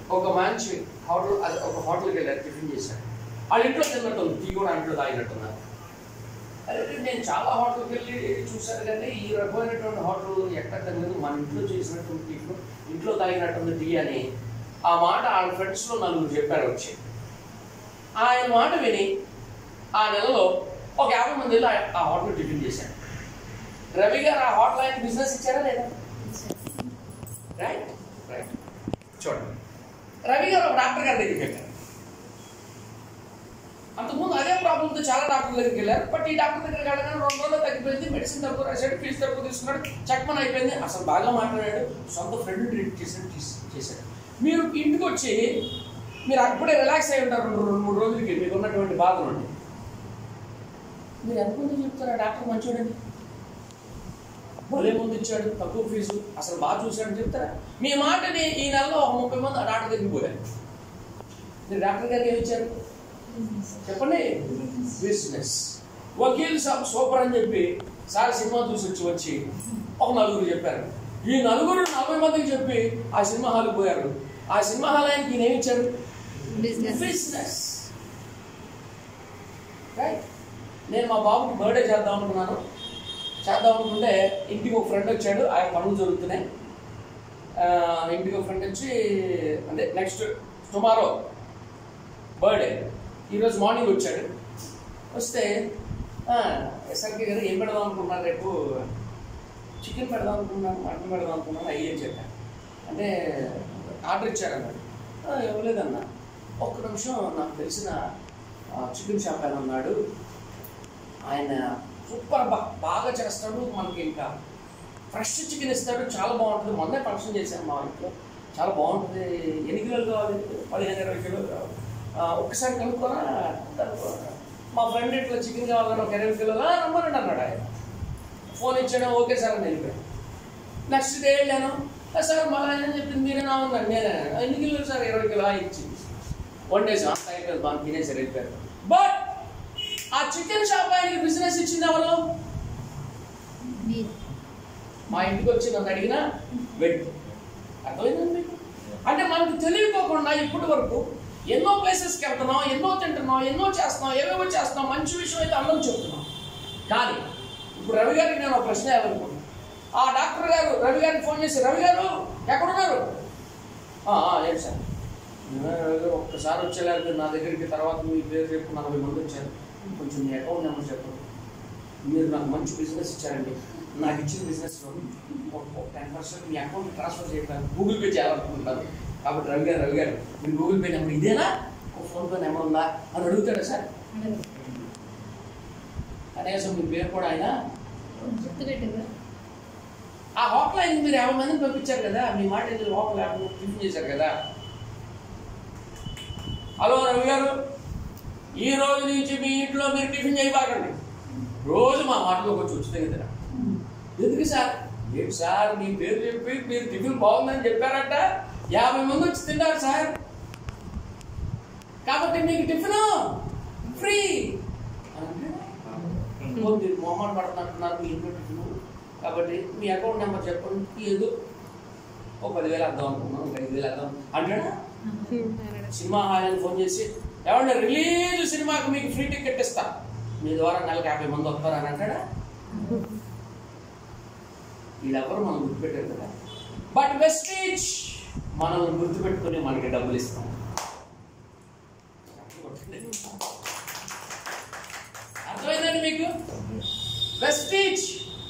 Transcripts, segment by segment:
ఒక మంచి హోటల్ అది ఒక హోటల్కి వెళ్ళారు టిఫిన్ చేశారు వాళ్ళ ఇంట్లో తిన్నట్టు ఉంది టీ కూడా ఇంట్లో తాగినట్టున్నారు అరే నేను చాలా హోటల్కి వెళ్ళి చూశాను కానీ ఈ రకమైనటువంటి హోటల్ ఎక్కడ తినలేదు మన ఇంట్లో చేసినటువంటి టిఫిన్ ఇంట్లో తాగినట్టుంది టీ అని ఆ మాట వాళ్ళ ఫ్రెండ్స్లో నలుగురు చెప్పారు వచ్చి ఆయన మాట విని ఆ నెలలో ఒక యాభై మంది వెళ్ళి ఆ- ఆ హోటల్ టిఫిన్ చేశారు రవి గారు ఆ హోటల్ ఆయన బిజినెస్ ఇచ్చారా లేదా రైట్ రైట్ చూడండి రవి గారు ఒక డాక్టర్ గారి దగ్గరికి వెళ్ళారు అంతకుముందు అదే ప్రాబ్లంతో చాలా డాక్టర్ దగ్గరికి వెళ్ళారు బట్ ఈ డాక్టర్ దగ్గరికి వెళ్ళగానే రెండు రోజులు తగ్గిపోయింది మెడిసిన్ తక్కువ రాశాడు ఫీజు తక్కువ తీసుకున్నాడు చక్మన్ అయిపోయింది అసలు బాగా మాట్లాడాడు సొంత ఫ్రెండ్ ట్రీట్ చేసాడు తీస్- చేశాడు మీరు ఇంటికి వచ్చి మీరు అప్పుడే రిలాక్స్ అయి ఉంటారు రెండు రెండు మూడు రోజులకి మీకు ఉన్నటువంటి బాధ నుండి మీరు ఎంతమంది చెప్తారా డాక్టర్ మంచోడండి భలే ముందు ఇచ్చాడు తక్కువ ఫీజు అసలు బాగా చూశాడని చెప్తారా మీ మాటని ఈ నెలలో ఒక ముప్పై మంది ఆ డాక్టర్ దగ్గరికి పోయారు మీరు డాక్టర్ గారికి ఏమి ఇచ్చారు చెప్పండి బిజినెస్ వకీల్ సాబ్ సూపర్ అని చెప్పి సార్ సినిమా చూసి వచ్చి వచ్చి ఒక నలుగురు చెప్పారు ఈ నలుగురు నలభై మందికి చెప్పి ఆ సినిమా హాల్కి పోయారు ఆ సినిమా హాల్ ఆయనకి ఈయన ఏమి ఇచ్చారు బిజినెస్ బిజినెస్ రైట్ నేను మా బాబుకి బర్త్డే చేద్దాం అనుకున్నాను చేద్దాం అనుకుంటే ఇంటికి ఒక ఫ్రెండ్ వచ్చాడు ఆయన పనులు జరుగుతున్నాయి ఆ, ఇంటికి ఒక ఫ్రెండ్ వచ్చి అంటే నెక్స్ట్ టుమారో బర్త్డే ఈరోజు మార్నింగ్ వచ్చాడు వస్తే ఎస్ఆర్కే గారు ఏం పెడదాం అనుకున్నారు రేపు చికెన్ పెడదాం అనుకున్నాను మటన్ పెడదాం అనుకున్నాను అయ్యి అని చెప్పాను అంటే ఆర్డర్ ఇచ్చాడు అన్నాడు "ఆ, ఇవ్వలేదన్నా ఒక్క నిమిషం నాకు తెలిసిన చికెన్ షాప్ ఆయన ఉన్నాడు ఆయన సూపర్ బా బాగా చేస్తాడు మనకి ఇంకా ఫ్రెష్ చికెన్ ఇస్తాడు చాలా బాగుంటుంది మొన్నే ఫంక్షన్ చేశాను మా ఇంట్లో చాలా బాగుంటుంది ఎన్ని కిలోలు కావాలి పదిహేను ఇరవై కిలోలు కావాలి ఆ, ఒక్కసారి కనుక్కోనా కనుక్కో. మా ఫ్రెండ్ ఇట్లా చికెన్ కావాలని ఒక ఇరవై కిలోలు "ఆ, రమ్మనండి అన్నాడు ఆయన ఫోన్ ఇచ్చాను ఓకే సార్ అని వెళ్ళిపోయాను నెక్స్ట్ డే వెళ్ళాను "ఆ, సార్ మళ్ళీ ఆయన చెప్పింది మీరేనా ఉందండి నేనే ఎన్ని కిలోలు సార్ ఇరవై కిలో ఇచ్చింది వన్ డేస్ అంత అయిపోయింది బాగా తినేసారు వెళ్ళిపోయారు బట్ ఆ చికెన్ షాప్ ఆయనకి బిజినెస్ ఇచ్చింది ఎవరు మీరు మా ఇంటికి వచ్చి నన్ను అడిగినా వ్యక్తి అర్థమైందండి మీకు అంటే మనకు తెలియకోకుండా ఇప్పటి వరకు ఎన్నో ప్లేసెస్కి వెళ్తున్నాం ఎన్నో తింటున్నాం ఎన్నో చేస్తున్నాం ఏవేవో చేస్తున్నాం మంచి విషయం అయితే అందరం చెప్తున్నాం కానీ ఇప్పుడు రవి గారికి నేను ఒక ప్రశ్న వేయాలనుకున్నాను ఆ డాక్టర్ గారు రవి గారికి ఫోన్ చేసి రవి గారు ఎక్కడున్నారు "ఆ, ఆ, ఏంటి సార్ "ఆ, రవి గారు ఒక్కసారి వచ్చేలాగా మీరు నా దగ్గరికి తర్వాత మీ పేరు చెప్పి నలభై మంది వచ్చారు కొంచెం మీ అకౌంట్ నెంబర్ చెప్పండి మీరు నాకు మంచి బిజినెస్ ఇచ్చారండి నాకు ఇచ్చిన బిజినెస్లో ఒక టెన్ పర్సెంట్ మీ అకౌంట్ ట్రాన్స్ఫర్ చేయడానికి గూగుల్ పే చేయాలనుకుంటున్నారు కాబట్టి రవి గారు రవి గారు మీ గూగుల్ పే నెంబర్ ఇదేనా ఒక ఫోన్ పే నెంబర్ ఉందా అని అడుగుతాడా సార్ కనీసం మీ పేరు కూడా ఆయన గుర్తుపెట్టుగా ఆ హోటల్ అయింది మీరు యాభై మందిని పంపించారు కదా మీ మాట ఎందుకు హోటల్ యాభై మంది టిఫిన్ చేశారు కదా హలో రవి గారు ఈ రోజు నుంచి మీ ఇంట్లో మీరు టిఫిన్ చేయబాకండి రోజు మా మాటలో కొంచెం ఉచితంగా తిన ఎందుకు సార్ ఏంటి సార్ మీ పేరు చెప్పి మీరు టిఫిన్ బాగుందని చెప్పారంట యాభై మంది వచ్చి తిన్నారు సార్ కాబట్టి మీకు టిఫిన్ ఫ్రీ కొద్ది మొహమాట పడుతున్నట్టున్నారు మీ ఇంట్లో టిఫిన్ కాబట్టి మీ అకౌంట్ నెంబర్ చెప్పండి ఏదో ఒక పదివేలు అర్థం అనుకున్నాను ఒక ఐదు వేలు అర్థం అంటాడా సినిమా హాల్ అని ఫోన్ చేసి ఏమంటే రిలీజ్ సినిమాకి మీకు ఫ్రీ టికెట్ ఇస్తా మీ ద్వారా నెలకు యాభై మంది వస్తారని అంటాడా వీళ్ళెవరు మనం గుర్తుపెట్టారు కదా బట్ వెస్టేజ్ మనల్ని గుర్తుపెట్టుకుని మనకి డబ్బులు ఇస్తాం అర్థమైందండి మీకు Vestige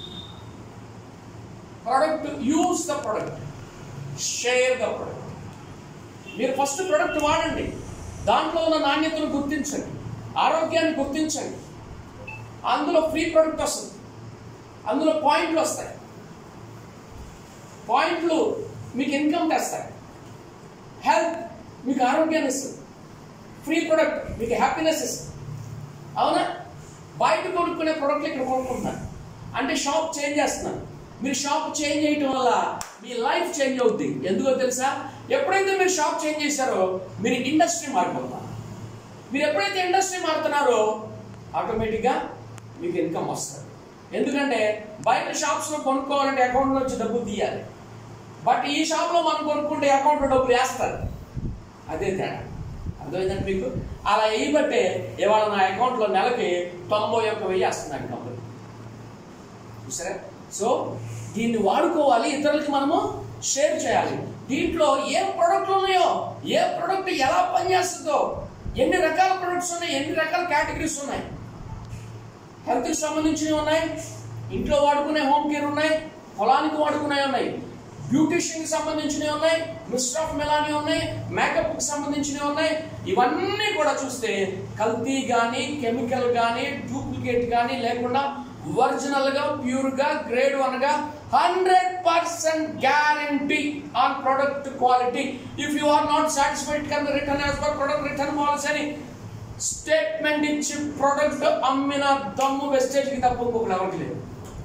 product use the product share the product మీరు ఫస్ట్ ప్రొడక్ట్ వాడండి దాంట్లో ఉన్న నాణ్యతను గుర్తించండి ఆరోగ్యాన్ని గుర్తించండి అందులో ఫ్రీ ప్రొడక్ట్ వస్తుంది అందులో పాయింట్లు వస్తాయి పాయింట్లు మీకు ఇన్కమ్ తెస్తాయి హెల్త్ మీకు ఆరోగ్యాన్ని ఇస్తుంది ఫ్రీ ప్రొడక్ట్ మీకు హ్యాపీనెస్ ఇస్తుంది అవునా బయట కొనుక్కునే ప్రోడక్ట్లు ఇక్కడ కొనుక్కుంటున్నారు అంటే షాప్ చేంజ్ చేస్తున్నారు మీరు షాప్ చేంజ్ చేయటం వల్ల మీ లైఫ్ చేంజ్ అవుద్ది ఎందుకో తెలుసా ఎప్పుడైతే మీరు షాప్ చేంజ్ చేశారో మీరు ఇండస్ట్రీ మారిపోతారు మీరు ఎప్పుడైతే ఇండస్ట్రీ మారుతున్నారో ఆటోమేటిక్గా మీకు ఇన్కమ్ వస్తుంది ఎందుకంటే బయట షాప్స్లో కొనుక్కోవాలంటే అకౌంట్లో వచ్చి డబ్బులు తీయాలి బట్ ఈ షాప్లో మనం కొనుక్కుంటే అకౌంట్లో డబ్బులు వేస్తారు అదే తేడా అర్థమైందండి మీకు అలా వేయబట్టే ఇవాళ నా అకౌంట్లో నెలకి తొంభై ఒక్క వెయ్యి వస్తుంది కంపెనీ చూసారా సో దీన్ని వాడుకోవాలి ఇతరులకి మనము షేర్ చేయాలి దీంట్లో ఏ ప్రొడక్ట్లు ఉన్నాయో ఏ ప్రొడక్ట్ ఎలా పనిచేస్తుందో ఎన్ని రకాల ప్రొడక్ట్స్ ఉన్నాయి ఎన్ని రకాల కేటగిరీస్ ఉన్నాయి హెల్త్కి సంబంధించినవి ఉన్నాయి ఇంట్లో వాడుకునే హోమ్ కేర్ ఉన్నాయి పొలానికి వాడుకునే ఉన్నాయి బ్యూటిషియన్కి సంబంధించినవి ఉన్నాయి మిస్టర్ ఆఫ్ మెలానీ ఉన్నాయి మేకప్కి సంబంధించినవి ఉన్నాయి ఇవన్నీ కూడా చూస్తే కల్తీ కానీ కెమికల్ కానీ డూప్లికేట్ కానీ లేకుండా ఒరిజినల్ గా ప్యూర్ గా గ్రేడ్ వన్ గా hundred percent guarantee on product quality if you are not satisfied can return as per product return policy అని స్టేట్మెంట్ ఇచ్చి ప్రొడక్ట్ అమ్మిన దమ్ము వెస్టేజ్ కి తప్ప ఇంకొకరు ఎవరికి లేదు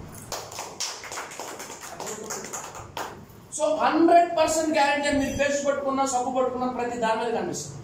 సో హండ్రెడ్ పర్సెంట్ గ్యారంటీ అని మీరు పేస్ట్ పట్టుకున్న సబ్బు పట్టుకున్న ప్రతి దాని మీద కనిపిస్తుంది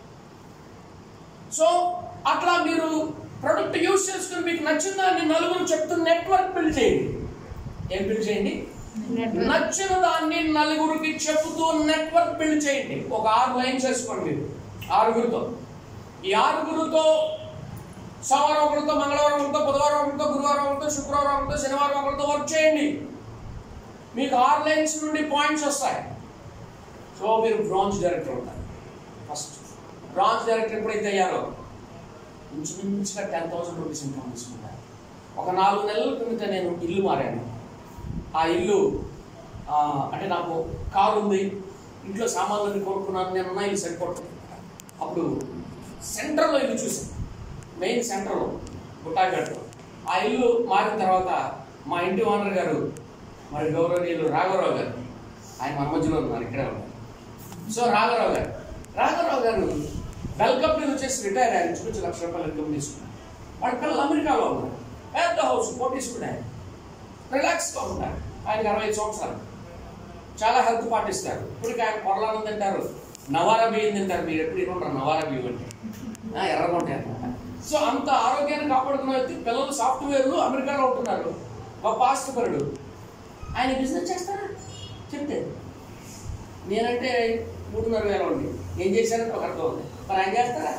సో అట్లా మీరు ప్రొడక్ట్ యూస్ చేసుకుని మీకు నచ్చిన దాన్ని నలుగురు చెప్తూ నెట్వర్క్ బిల్డ్ చేయండి ఏం బిల్డ్ చేయండి నచ్చిన దాన్ని నలుగురికి చెబుతూ నెట్వర్క్ బిల్డ్ చేయండి ఒక ఆరు లైన్స్ వేసుకోండి మీరు ఆరుగురితో ఈ ఆరుగురితో సోమవారం ఒకరితో మంగళవారం ఒకరితో బుధవారం ఒకరితో గురువారం ఒకరితో శుక్రవారం ఒకరితో శనివారం ఒకరితో వర్క్ చేయండి మీకు ఆరు లైన్స్ నుండి పాయింట్స్ వస్తాయి సో మీరు బ్రాంజ్ డైరెక్టర్ అవుతారు ఫస్ట్ బ్రాంజ్ డైరెక్టర్ ఎప్పుడైతే అయ్యారో ఇంచుమించుగా టెన్ థౌసండ్ రూపీస్ ఇన్కమ్ తీసుకుంటారు ఒక నాలుగు నెలల క్రితం నేను ఇల్లు మారాను ఆ ఇల్లు ఆ, అంటే నాకు కారు ఉంది ఇంట్లో సామాన్లన్నీ కొనుక్కున్నాను నేను ఉన్న ఇల్లు సరిపోతుంది అప్పుడు సెంటర్లో ఇల్లు చూసాను మెయిన్ సెంటర్లో గుట్టాగడ్డలో ఆ ఇల్లు మారిన తర్వాత మా ఇంటి ఓనర్ గారు మరి గౌరవనీయులు రాఘవరావు గారు ఆయన మన మధ్యలో ఉన్నారు ఇక్కడే ఉన్నారు సో రాఘవరావు గారు రాఘవరావు గారు వెల్కమ్ మీద వచ్చేసి రిటైర్ అయ్యారు ఇంచుమించు లక్ష రూపాయలు ఇన్కమ్ తీసుకున్నారు వాళ్ళ పిల్లలు అమెరికాలో ఉన్నారు పెద్ద హౌస్ కోటీసుకుడు ఆయన రిలాక్స్గా ఉంటారు ఆయనకి అరవై ఐదు సంవత్సరాలు చాలా హెల్త్ పాటిస్తారు ఇప్పటికి ఆయన పొరలానం తింటారు నవారా బియ్యం తింటారు మీరు ఎప్పుడు ఇవ్వంటారు నవారా బియ్యం అంటే ఆ, ఎర్రగా ఉంటాయి అన్నమాట సో అంత ఆరోగ్యాన్ని కాపాడుకున్న వ్యక్తి పిల్లలు సాఫ్ట్వేర్లు అమెరికాలో ఉంటున్నారు గొప్ప ఆస్తిపరుడు ఆయన బిజినెస్ చేస్తారా చెప్తే నేనంటే మూడున్నర వేల ఉంది ఏం చేశారంటే ఒక అర్థం ఉంది మరి ఆయన చేస్తారా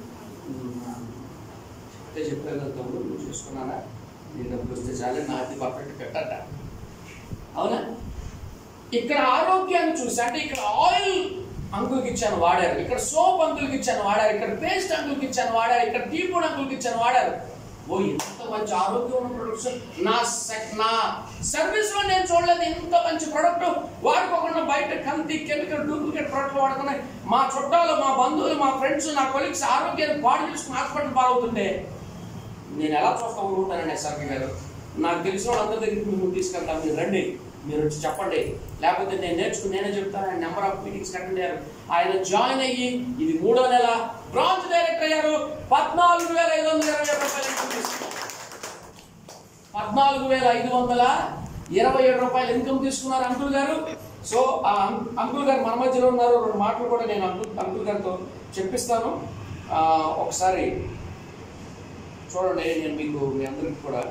చెప్తే చెప్పగలుగుతాము నువ్వు చేసుకున్నానా నీ డబ్బులు వస్తే చాలే నాది పర్ఫెక్ట్ పెట్టట అవునా ఇక్కడ ఆరోగ్యాన్ని చూసి అంటే ఇక్కడ ఆయిల్ అంకుల్కి ఇచ్చాను వాడారు ఇక్కడ సోప్ అంకుల్కి ఇచ్చాను వాడారు ఇక్కడ పేస్ట్ అంకుల్కి ఇచ్చాను వాడారు ఇక్కడ టీ పొడి అంకుల్కి ఇచ్చాను వాడారు ఓ ఇంత మంచి ఆరోగ్యం ఉన్న ప్రొడక్ట్స్ నా సె- నా సర్వీస్ లో నేను చూడలేదు ఇంత మంచి ప్రొడక్ట్ వాడుకోకుండా బయట కల్తీ కెమికల్ డూప్లికేట్ ప్రొడక్ట్ వాడుతున్నాయి మా చుట్టాలు మా బంధువులు మా ఫ్రెండ్స్ నా కొలీగ్స్ ఆరోగ్యాన్ని పాడు చేసుకుని హాస్పిటల్ పాలవుతుంటే నేను ఎలా చూస్తా ఊరుకుంటానండి ఎస్ఆర్పి గారు నాకు తెలిసిన వాళ్ళందరి దగ్గరికి మిమ్మల్ని తీసుకెళ్తాను మీరు రండి మీరు వచ్చి చెప్పండి లేకపోతే నేను నేర్చుకుని నేనే చెప్తాను ఆయన నెంబర్ ఆఫ్ మీటింగ్స్ అటెండ్ అయ్యారు ఆయన జాయిన్ అయ్యి ఇది మూడో నెల బ్రాంచ్ డైరెక్టర్ అయ్యారు పద్నాలుగు వేల ఐదు వందల ఇరవై ఏడు రూపాయలు income తీసుకున్నారు. పద్నాలుగు వేల ఐదు వందల ఇరవై ఏడు రూపాయలు ఇన్కమ్ తీసుకున్నారు అంకుల్ గారు సో ఆ అం- అంకుల్ గారు మన మధ్యలో ఉన్నారు రెండు మాటలు కూడా నేను అంకుల్ అంకుల్ గారితో చెప్పిస్తాను ఆ, ఒకసారి చూడండి నేను మీకు మీ అందరికి కూడా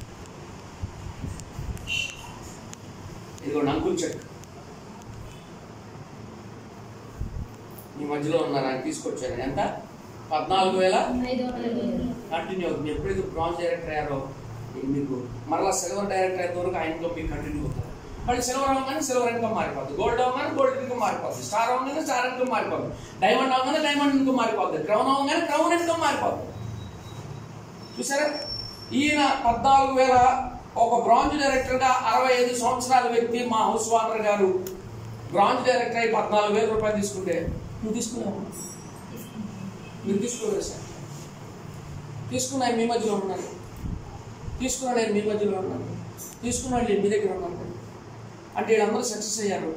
ఇదిగోండి అంకుల్ చెక్ మీ మధ్యలో ఉన్నారు ఆయన తీసుకొచ్చారు ఎంత పద్నాలుగు వేల ఐదు వందలు కంటిన్యూ అవుతుంది ఎప్పుడైతే బ్రాంజ్ డైరెక్టర్ అయ్యారో ఇది మీకు మరలా సిల్వర్ డైరెక్టర్ అయ్యేంత వరకు ఆయన ఇన్కమ్ మీకు కంటిన్యూ అవుతుంది మళ్ళీ సిల్వర్ అవ్వగానే సిల్వర్ ఇన్కమ్ మారిపోద్ది గోల్డ్ అవ్వగానే గోల్డ్ ఇన్కమ్ మారిపోద్ది స్టార్ అవ్వగానే స్టార్ ఇన్కమ్ మారిపోద్ది డైమండ్ అవ్వగానే డైమండ్ ఇన్కమ్ మారిపోద్ది క్రౌన్ అవ్వగానే క్రౌన్ ఇన్కమ్ మారిపోద్ది చూసారా ఈయన పద్నాలుగు వేల ఒక బ్రాంజ్ డైరెక్టర్ గా అరవై ఐదు సంవత్సరాల వ్యక్తి మా హౌస్ వాటర్ గారు బ్రాంజ్ డైరెక్టర్ అయి పద్నాలుగు వేల రూపాయలు తీసుకుంటే నువ్వు తీసుకున్నావు మీరు తీసుకోలేదు సార్ తీసుకున్నా మీ మధ్యలో ఉన్నాను తీసుకున్నా నేను మీ మధ్యలో ఉన్నాను తీసుకున్నా నేను మీ దగ్గర ఉన్నాను అంటే వీళ్ళందరూ సక్సెస్ అయ్యారు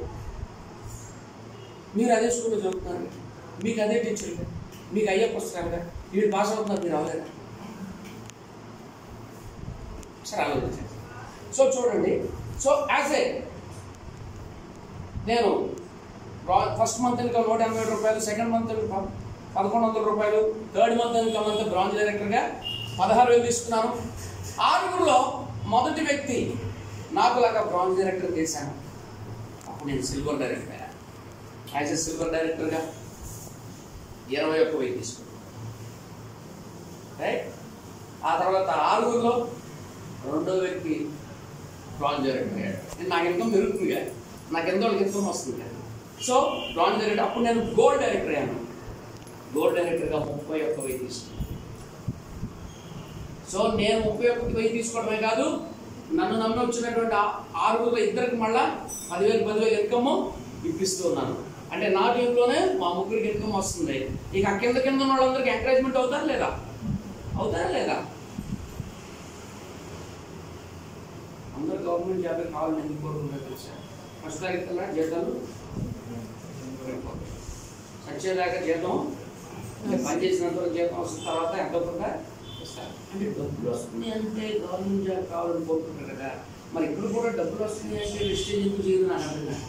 మీరు అదే స్కూల్లో చదువుతున్నారు మీకు అదే టీచర్గా మీకు అయ్యే పుస్తకాలుగా వీడు పాస్ అవుతున్నారు మీరు అవ్వలేదు సరే ఆలోచించండి సో చూడండి సో యాజ్ ఏ నేను ఫస్ట్ మంత్ ఇన్కమ్ నూట ఎనభై ఏడు రూపాయలు సెకండ్ మంత్ ఇన్కమ్ పదకొండు వందల రూపాయలు థర్డ్ మంత్ ఇన్కమ్ అంతా బ్రాంజ్ డైరెక్టర్గా పదహారు వేలు తీసుకున్నాను ఆరుగురులో మొదటి వ్యక్తి నాకు లాగా బ్రాంజ్ డైరెక్టర్ చేశాను అప్పుడు నేను silver director as a silver డైరెక్టర్గా ఇరవై ఒక్క వెయ్యి తీసుకున్నాను రైట్ ఆ తర్వాత ఆరుగురిలో రెండో వ్యక్తి బ్రాంజ్ డైరెక్టర్ అయ్యాడు నేను నాకు ఇన్కమ్ పెరుగుతుంది కదా నాకు ఎంతో ఇన్కమ్ వస్తుంది కదా సో బ్రాంజ్ డైరెక్టర్ అప్పుడు నేను గోల్డ్ డైరెక్టర్ అయ్యాను గోల్డ్ డైరెక్టర్గా ముప్పై ఒక్క వెయ్యి తీసుకున్నాను సో నేను ముప్పై ఒక్కటి వెయ్యి తీసుకోవడమే కాదు నన్ను నమ్మి వచ్చినటువంటి ఆ- ఆరుగురు ఇద్దరికి మళ్ళా పదివేలు పదివేలు ఇన్కమ్ ఇప్పిస్తూ ఉన్నాను అంటే నా టీంలోనే మా ముగ్గురికి ఇన్కమ్ వస్తుంది ఇక ఆ కింద కింద ఉన్న వాళ్ళందరికీ ఎంకరేజ్మెంట్ అవుతారా లేదా అవుతారా లేదా అందరు గవర్నమెంట్ జాబ్ కావాలని ఎందుకు కోరుకుంటారు తెలుసా ఫస్ట్ తారీఖు కల్లా జీతాలు సత్యేదాకా జీతం అంటే పని చేసినంత వరకు జీతం వస్తున్న తర్వాత ఎంతో కొంత ఇస్తారు అంటే డబ్బులు వస్తున్నాయి అంటే గవర్నమెంట్ జాబ్ కావాలని కోరుకుంటారు కదా మరి ఇప్పుడు కూడా డబ్బులు వస్తున్నాయి అంటే రిజిస్టర్ ఎందుకు చేయదు నాకు అర్థం కాదు.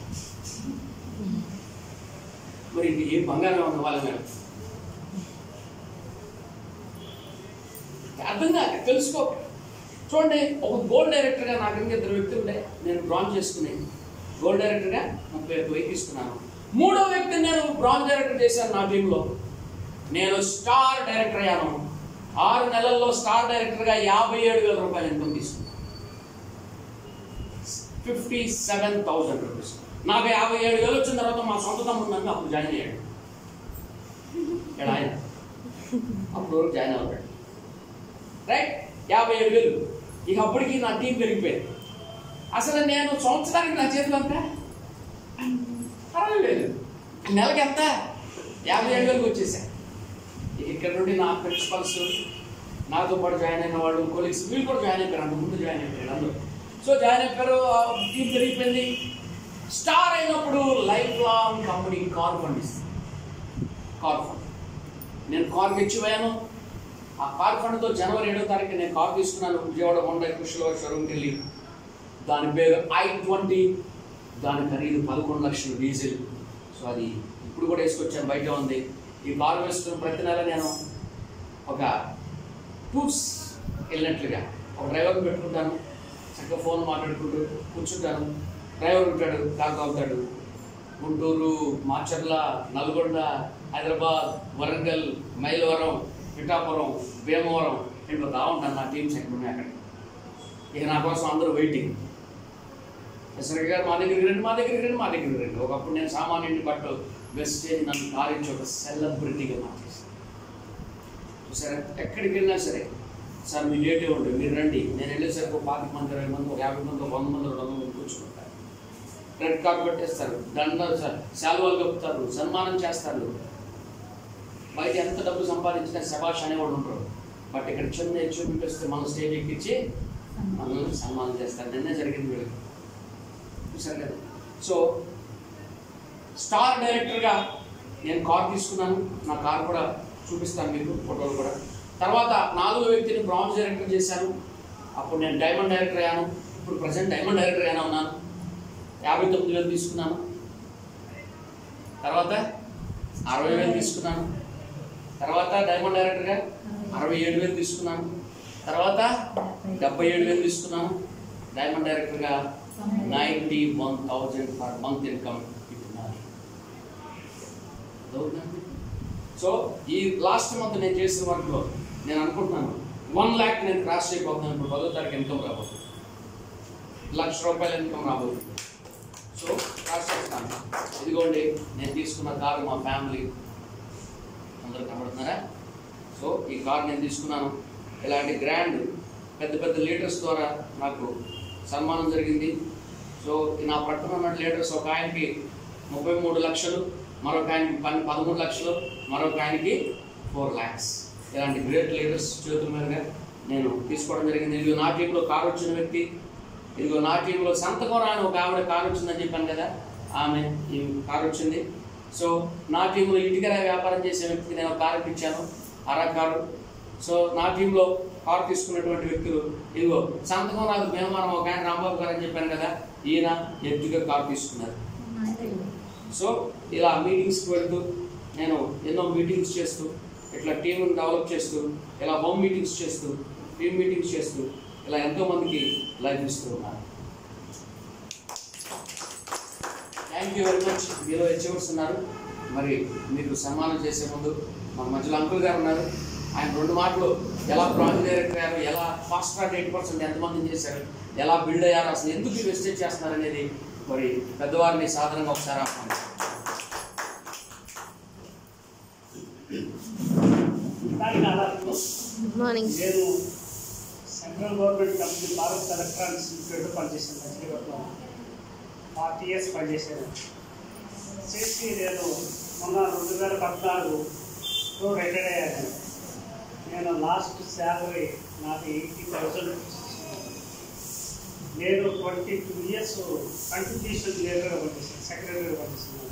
మరి ఇది ఏ బంగారం ఉన్న వాళ్ళ మీద అర్థం కాక తెలుసుకో చూడండి ఒక గోల్డ్ డైరెక్టర్గా నాకు ఇంకా ఇద్దరు వ్యక్తులు ఉండే నేను బ్రాంజ్ చేసుకుని గోల్డ్ డైరెక్టర్గా ముప్పై ఒక్క వెయ్యి తీసుకున్నాను మూడో వ్యక్తిని నేను బ్రాంజ్ డైరెక్టర్ చేశాను నా టీంలో నేను స్టార్ డైరెక్టర్ అయ్యాను ఆరు నెలల్లో స్టార్ డైరెక్టర్గా యాభై ఏడు వేల రూపాయలు ఇన్కమ్ తీసుకున్నాను ఫిఫ్టీ సెవెన్ థౌసండ్ రూపీస్ నాకు యాభై ఏడు వేలు వచ్చిన తర్వాత మా సొంత తమ్ముడు నన్ను అప్పుడు జాయిన్ అయ్యాడు ఇక్కడ ఆయన అప్పుడు వరకు జాయిన్ అవుతాడు రైట్ యాభై ఏడు వేలు ఇక అప్పటికి నా టీం పెరిగిపోయింది అసలు నేను సంవత్సరానికి నా చేతులు అంతా అరవై వేలు నెలకి ఎంత యాభై ఏడు వేలకు వచ్చేసా ఇక ఇక్కడ నుండి నా ప్రిన్సిపల్స్ నాతో పాటు జాయిన్ అయిన వాళ్ళు కొలీగ్స్ వీళ్ళు కూడా జాయిన్ అయిపోయారు అంత ముందు జాయిన్ అయిపోయారు అందరూ సో జాయిన్ అయిపోయారు టీం పెరిగిపోయింది స్టార్ అయినప్పుడు life long company car fund ఇస్తుంది కార్ ఫండ్ నేను కార్ తెచ్చిపోయాను ఆ కార్ ఫండ్తో జనవరి ఏడో తారీఖు నేను కార్ తీసుకున్నాను విజయవాడ హోండా కృష్ణలో షోరూమ్కి వెళ్ళి దాని పేరు ఐ ట్వంటీ దాని ఖరీదు పదకొండు లక్షలు డీజిల్ సో అది ఇప్పుడు కూడా వేసుకొచ్చాను బయట ఉంది ఈ కారు వేసుకున్న ప్రతి నెల నేను ఒక టూర్స్ వెళ్ళినట్లుగా ఒక డ్రైవర్ని పెట్టుకుంటాను చక్కగా ఫోన్ మాట్లాడుకుంటూ కూర్చుంటాను డ్రైవర్ ఉంటాడు కారు తాగుతాడు గుంటూరు మాచర్ల నల్గొండ హైదరాబాద్ వరంగల్ మైలవరం పిఠాపురం భీమవరం ఇట్లా రా ఉంటాను నా టీమ్స్ ఎక్కడ ఉన్నాయి అక్కడ ఇక నా కోసం అందరూ వెయిటింగ్ ఎస్ఆర్ గారు మా దగ్గరికి రండి మా దగ్గరికి రండి మా దగ్గరికి రండి ఒకప్పుడు నేను సామాన్యుని బట్టు వెస్టేజ్ నన్ను కారించి ఒక సెలబ్రిటీగా మార్చేస్తాను చూసారా ఎక్కడికి వెళ్ళినా సరే సార్ మీ లేటే ఉంటుంది మీరు రండి నేను వెళ్ళేసరికి ఒక పాతిక మంది ఇరవై మంది ఒక యాభై మంది ఒక వంద మంది రెండు వందల మంది కూర్చుంటారు రెడ్ కార్డ్ పెట్టేస్తారు దండ శాలువాలు కప్పుతారు సన్మానం చేస్తారు బయట ఎంత డబ్బు సంపాదించినా శబాష్ అనేవాడు ఉంటారు బట్ ఇక్కడ చిన్న అచీవ్మెంట్ వస్తే మన స్టేజ్ ఎక్కించి మనల్ని సన్మానం చేస్తారు నిన్నే జరిగింది వీళ్ళకి చూసారు కదా సో స్టార్ డైరెక్టర్గా నేను కార్ తీసుకున్నాను నా కార్ కూడా చూపిస్తాను మీకు ఫోటోలు కూడా తర్వాత నాలుగో వ్యక్తిని బ్రాంజ్ డైరెక్టర్ చేశాను అప్పుడు నేను డైమండ్ డైరెక్టర్ అయ్యాను ఇప్పుడు ప్రజెంట్ డైమండ్ డైరెక్టర్ అయినా ఉన్నాను యాభై తొమ్మిది వేలు తీసుకున్నాను తర్వాత అరవై వేలు తీసుకున్నాను తర్వాత డైమండ్ డైరెక్టర్గా అరవై ఏడు వేలు తీసుకున్నాను తర్వాత డెబ్బై ఏడు వేలు తీసుకున్నాను డైమండ్ డైరెక్టర్గా ninety one thousand per month income ఇప్పుడు నాది. అర్థమవుతుందా? సో ఈ లాస్ట్ మంత్ నేను చేసిన వర్క్లో నేను అనుకుంటున్నాను వన్ ల్యాక్ నేను క్రాస్ చేయబోతున్నాను ఇప్పుడు పదో తారీఖు ఇన్కమ్ రాబోతుంది లక్ష రూపాయల ఇన్కమ్ రాబోతుంది సో క్రాస్ చేస్తాను ఇదిగోండి నేను తీసుకున్న కారు మా ఫ్యామిలీ అందరూ కనబడుతున్నారా సో ఈ కార్ నేను తీసుకున్నాను ఇలాంటి గ్రాండ్ పెద్ద పెద్ద లీడర్స్ ద్వారా నాకు సన్మానం జరిగింది సో ఈ నా పట్టున ఉన్న లీడర్స్ ఒక ఆయనకి ముప్పై మూడు లక్షలు మరొక ఆయనకి పన్ పదమూడు లక్షలు మరొక ఆయనకి ఫోర్ ల్యాక్స్ ఇలాంటి గ్రేట్ లీడర్స్ చేతుల మీదుగా నేను తీసుకోవడం జరిగింది ఇదిగో నా టీంలో కారు వచ్చిన వ్యక్తి ఇదిగో నా టీంలో సంతకం రాని ఒక ఆవిడ కారు వచ్చిందని చెప్పాను కదా ఆమె ఈ కారు వచ్చింది సో నా టీంలో ఇటుకర వ్యాపారం చేసే వ్యక్తికి నేను ఒక కారు ఇప్పించాను అరా కారు సో నా టీంలో కారు తీసుకున్నటువంటి వ్యక్తులు ఇదిగో సంతకం రాదు మేమానం ఒక ఆయన రాంబాబు గారు అని చెప్పాను కదా ఈయన ఎత్తుగా కారు తీసుకున్నారు సో ఇలా మీటింగ్స్కి వెళ్తూ నేను ఎన్నో మీటింగ్స్ చేస్తూ ఇట్లా టీంని డెవలప్ చేస్తూ ఇలా హోమ్ మీటింగ్స్ చేస్తూ టీమ్ మీటింగ్స్ చేస్తూ ఇలా ఎంతో మందికి లైఫ్ ఇస్తూ ఉన్నాను థ్యాంక్ యూ వెరీ మచ్ మీరు అచీవర్స్ ఉన్నారు మరి మీకు సన్మానం చేసే ముందు మన మధ్యలో అంకుల్ గారు ఉన్నారు ఆయన రెండు మాటలు ఎలా ప్రాజెక్ట్ డైరెక్టర్ అయ్యారు ఎలా ఫాస్ట్ ట్రాక్ ఎయిట్ పర్సెంట్ ఎంతమందిని చేశారు ఎలా బిల్డ్ అయ్యారు అసలు ఎందుకు ఈ వెస్టేజ్ చేస్తున్నారు అనేది మరి పెద్దవారిని సాధారణంగా ఒకసారి ఆహ్వానిస్తాను దానికి అలాగే గుడ్ మార్నింగ్ నేను central government company Bharat Electronics Limited పనిచేశాను మచిలీపట్నం ఫార్టీ ఇయర్స్ పనిచేశాను చేసి నేను మొన్న రెండు వేల పద్నాలుగులో రిటైర్ అయ్యాను నేను లాస్ట్ శాలరీ నాకు ఎయిటీ థౌసండ్ నేను ట్వంటీ టూ ఇయర్స్ కంట్రిబ్యూషన్ లీడర్గా పనిచేశాను సెక్రటరీగా పనిచేశాను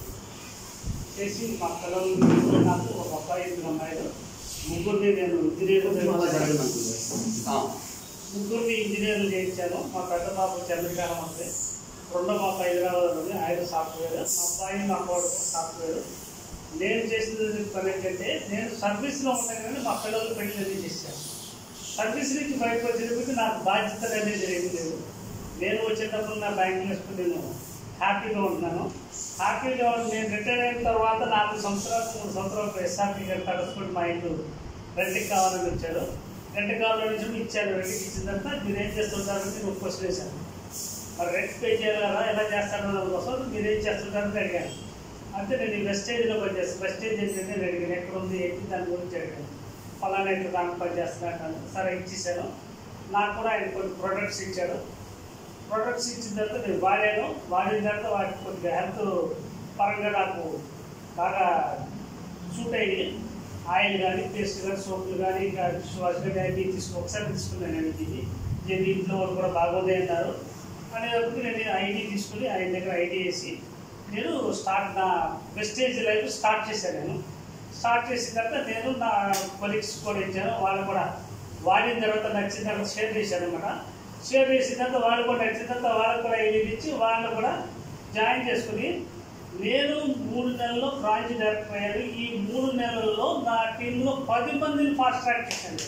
చేసి మా పిల్లలు నాకు ఒక అబ్బాయి ఇద్దరు అమ్మాయిలు ముగ్గురిని నేను ఇంజనీర్ ఆ, ముగ్గురిని ఇంజనీర్లు చేయించాను మా పెద్ద బాబు చంద్రకాలం అంటే రెండో మా హైదరాబాద్ ఉంది ఆయన సాఫ్ట్వేర్ మా అబ్బాయి మా కొడుకు సాఫ్ట్వేర్ నేను చేసిన పని ఏంటంటే నేను సర్వీస్లో ఉంటాను కానీ మా పిల్లలు పెళ్లి చేశాను సర్వీస్ నుంచి బయటకు వచ్చినప్పటికీ నాకు బాధ్యత అనేది ఏమీ లేదు నేను వచ్చేటప్పుడు నా బ్యాంక్ లిస్ట్ నేను హ్యాపీగా ఉంటున్నాను హ్యాపీగా ఉండి నేను రిటైర్ అయిన తర్వాత నాలుగు సంవత్సరాలు మూడు సంవత్సరాలు ఎస్ఆర్పీ గారు కలుసుకుని మా ఇల్లు రెంట్కి కావాలని వచ్చాడు రెంట్ కావాలని చెప్పి ఇచ్చారు రెంట్కి ఇచ్చిన తర్వాత మీరు ఏం చేస్తుంటారని నేను క్వశ్చన్ వేశాను మరి రెంట్ పే చేయాలి కదా ఎలా చేస్తాను అన్న కోసం మీరు ఏం చేస్తుంటారని అడిగాను అంటే నేను ఈ వెస్టేజ్లో పనిచేస్తాను వెస్టేజ్ ఏంటంటే నేను అడిగాను ఎక్కడ ఉంది ఏంటి దాని గురించి అడిగాను ఫలానా ఇట్లా దానికి పనిచేస్తున్నాను సరే ఇచ్చేసాను నాకు కూడా ఆయన కొన్ని ప్రొడక్ట్స్ ఇచ్చాడు ప్రొడక్ట్స్ ఇచ్చిన తర్వాత నేను వాడాను వాడిన తర్వాత వాటికి కొద్దిగా హెల్త్ పరంగా నాకు బాగా సూట్ అయ్యి ఆయిల్ కానీ పేస్ట్ కానీ సోపులు కానీ ఇంకా డిష్ వాష్ కానీ అవి తీసుకు ఒకసారి తీసుకున్నాను నేను ఇది నేను ఇంట్లో వాళ్ళు కూడా బాగోదే అన్నారు అనేటప్పుడు నేను ఐడి తీసుకుని ఆయన దగ్గర ఐడి వేసి నేను స్టార్ట్ నా వెస్టేజ్ లైఫ్ స్టార్ట్ చేశాను నేను స్టార్ట్ చేసిన తర్వాత నేను నా కొలీగ్స్ కూడా ఇచ్చాను వాళ్ళు కూడా వాడిన తర్వాత నచ్చిన తర్వాత షేర్ చేశాను అనమాట షేర్ చేసిన తర్వాత వాళ్ళు కూడా నచ్చిన తర్వాత వాళ్ళకి కూడా ఐడి ఇచ్చి వాళ్ళు కూడా జాయిన్ చేసుకుని నేను మూడు నెలల్లో బ్రాంచ్ డైరెక్టర్ అయ్యాను ఈ మూడు నెలల్లో నా టీంలో పది మందిని ఫాస్ట్ ట్రాక్ చేశాను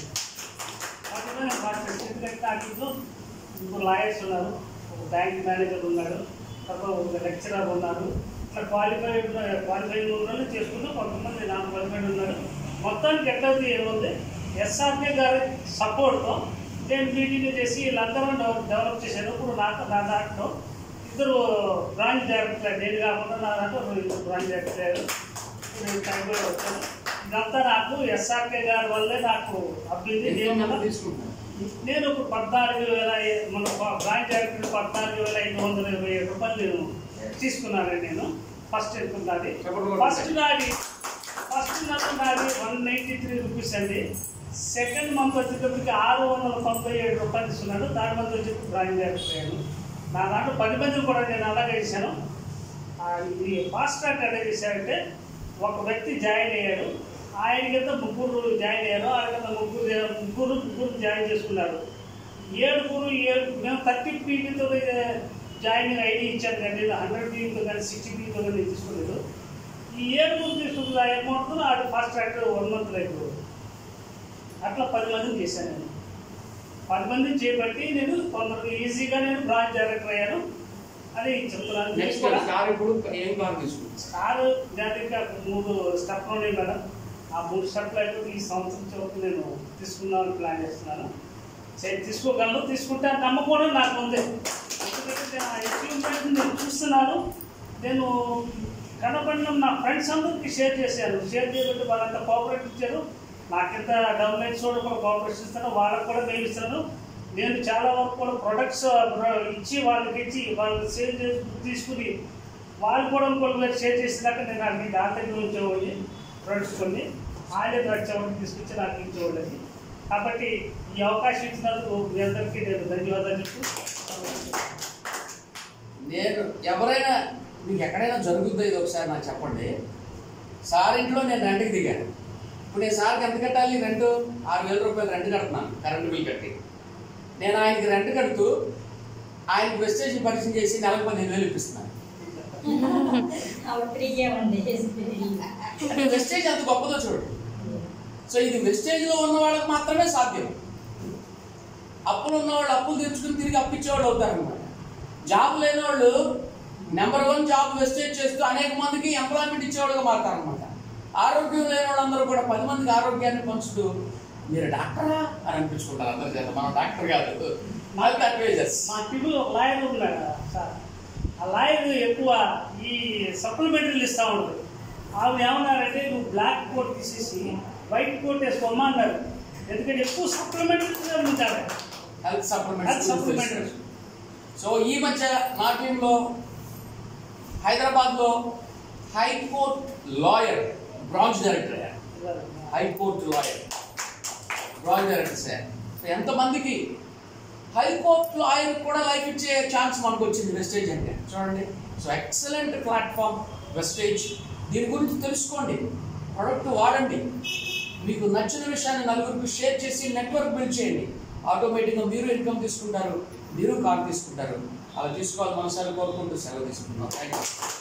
పది మంది ఫాస్ట్ ట్రాక్ ఎందుకంటే నా టీంలో ముగ్గురు లాయర్స్ ఉన్నారు ఒక బ్యాంక్ మేనేజర్ ఉన్నాడు తర్వాత ఒక లెక్చరర్ ఉన్నారు ఇట్లా క్వాలిఫైడ్ క్వాలిఫైడ్ ఉన్న చేసుకున్న కొంతమంది నాన్ క్వాలిఫైడ్ ఉన్నారు మొత్తానికి ఎట్లయితే ఏముంది ఎస్ఆర్కే గారి సపోర్ట్తో నేను మీటింగ్ చేసి వీళ్ళందరూ డెవ- డెవలప్ చేశాను ఇప్పుడు నాకు నా దాంట్లో ఇద్దరు బ్రాంచ్ డైరెక్టర్ నేను కాకుండా నా దాంట్లో ఇద్దరు బ్రాంచ్ డైరెక్టర్ అయ్యారు నేను టైంలో వచ్చాను ఇదంతా నాకు ఎస్ఆర్కే గారి వల్లే నాకు అబ్బింది నేను ఎంతో కూడా మంది తీసుకుంటారు నేను ఇప్పుడు పద్నాలుగు వేల ఐ- మన బ్రాంచ్ డైరెక్టర్ పద్నాలుగు వేల ఐదు వందల ఇరవై ఏడు రూపాయలు నేను తీసుకున్నాను నేను ఫస్ట్ అనుకున్నది చెప్పండి కూడా. ఫస్ట్ నాది ఫస్ట్ నెల నాది వన్ నైంటీ త్రీ రూపీస్ అండి సెకండ్ మంత్ వచ్చేటప్పటికి ఆరు వందల తొంభై ఏడు రూపాయలు ఇస్తున్నాను థర్డ్ మంత్ వచ్చి బ్రాంచ్ డైరెక్టర్ అయ్యాను నా దాంట్లో పది మందిని కూడా నేను అలాగే చేశాను ఆ, ఇది ఫాస్ట్ ట్రాక్ ఎలా చేశారంటే ఒక వ్యక్తి జాయిన్ అయ్యాడు ఆయన కింద ముగ్గురు జాయిన్ అయ్యారు ఆయన కింద ముగ్గురు ముగ్గురు ముగ్గురు జాయిన్ చేసుకున్నారు ఏడుగురు ఏడు మేము థర్టీ పీటీతో జాయినింగ్ ఐడి ఇచ్చాను కానీ హండ్రెడ్ పీటీతో కానీ సిక్స్టీ పీటీతో కానీ తీసుకోలేదు ఈ ఏడుగురు తీసుకున్న అమౌంట్ అది ఫాస్ట్ ట్రాక్ వన్ మంత్ రేపు అట్లా పది మందిని చేశాను నేను పది మందిని చేపట్టి నేను తొందరగా ఈజీగా నేను బ్రాంచ్ డైరెక్టర్ అయ్యాను అని చెప్తున్నాను మీకు నెక్స్ట్ కూడా కార్ ఇప్పుడు ఏం కార్ తీసుకుంటారు స్టార్ దానికి మూడు స్టెప్లు ఉన్నాయి మేడం ఆ మూడు స్టెప్లు అయిపోతే ఈ సంవత్సరం చివరికి నేను తీసుకుందామని ప్లాన్ చేస్తున్నాను చే- తీసుకోగలను తీసుకుంటే నమ్మకం కూడా నాకు ఉంది ఎందుకంటే నేను ఆ అచీవ్మెంట్ నేను చూస్తున్నాను నేను కనపడిన నా ఫ్రెండ్స్ అందరికీ షేర్ చేశాను షేర్ చేయబట్టి వాళ్ళంతా కోఆపరేట్ ఇచ్చారు నాకింత డెవలప్మెంట్స్ కూడా కూడా కోఆపరేషన్ ఇస్తాను వాళ్ళకి కూడా మేము ఇస్తాను నేను చాలా వరకు కూడా ప్రొడక్ట్స్ ఇచ్చి వాళ్ళకి ఇచ్చి వాళ్ళు సేల్ చేసి తీసుకుని వాళ్ళు కూడా ఇంకొకరు వేరు షేర్ చేసినాక నేను నాకు దాని దగ్గర ఉంచేవాడిని ప్రొడక్ట్స్ కొన్ని ఆయన నడిచేవాడిని తీసుకొచ్చి నాకు ఇచ్చేవాళ్ళని కాబట్టి ఈ అవకాశం ఇచ్చినందుకు మీ అందరికీ నేను ధన్యవాదాలు చెప్తూ నేను ఎవరైనా మీకు ఎక్కడైనా జరుగుతుందో ఇది ఒకసారి నాకు చెప్పండి సార్ ఇంట్లో నేను రెంట్కి దిగాను ఇప్పుడు నేను సార్కి ఎంత కట్టాలి రెంట్ ఆరు వేల రూపాయలు రెంట్ కడుతున్నాను కరెంట్ బిల్ కట్టి నేను ఆయనకి రెంట్ కడుతూ ఆయనకి వెస్టేజ్ పరిచయం చేసి నెలకు పదిహేను వేలు ఇప్పిస్తున్నాను ఆవిడ ఫ్రీగా ఉంది అంటే వెస్టేజ్ అంత గొప్పదో చూడు సో ఇది వెస్టేజ్లో ఉన్న వాళ్ళకి మాత్రమే సాధ్యం అప్పులు ఉన్నవాళ్ళు అప్పులు తెచ్చుకుని తిరిగి అప్పించేవాళ్ళు అవుతారు అనమాట జాబ్ లేని వాళ్ళు నెంబర్ వన్ జాబ్ వెస్టేజ్ చేస్తూ అనేక మందికి ఎంప్లాయ్మెంట్ ఇచ్చే ఇచ్చేవాడుగా మారుతారనమాట ఆరోగ్యం లేని వాళ్ళందరూ కూడా పది మందికి ఆరోగ్యాన్ని పంచుతూ మీరు డాక్టరా అని అనిపించుకుంటారు అందరి చేత మనం డాక్టర్ కాదు నాకు అడ్వైజర్స్ మా టీంలో ఒక లాయర్ ఉన్నాడు సార్ ఆ లాయర్ ఎక్కువ ఈ సప్లిమెంటరీలు ఇస్తా ఉంటాడు ఆవిడ ఏమన్నారంటే నువ్వు బ్లాక్ కోట్ తీసేసి వైట్ కోట్ వేసుకోమా అన్నారు ఎందుకంటే ఎక్కువ సప్లిమెంటరీ ఉంటారు health Health supplements supplements. So ఈ మధ్య మా టీంలో హైదరాబాద్లో హైకోర్ట్ లాయర్ బ్రాంచ్ డైరెక్టర్ అయ్యారు high court lawyer branch director sir so ఎంతమందికి హైకోర్టు లాయర్ కూడా లైఫ్ ఇచ్చే ఛాన్స్ మనకు వచ్చింది వెస్టేజ్ అంటే చూడండి సో ఎక్సలెంట్ ప్లాట్ఫామ్ వెస్టేజ్ దీని గురించి తెలుసుకోండి ప్రొడక్ట్ వాడండి మీకు నచ్చిన విషయాన్ని నలుగురికి షేర్ చేసి నెట్వర్క్ బిల్డ్ చేయండి ఆటోమేటిక్గా మీరు ఇన్కమ్ తీసుకుంటారు మీరు కార్ తీసుకుంటారు అలా తీసుకోవాలి మనసారి కోరుకుంటూ సెలవు తీసుకుంటున్నాం థ్యాంక్ యూ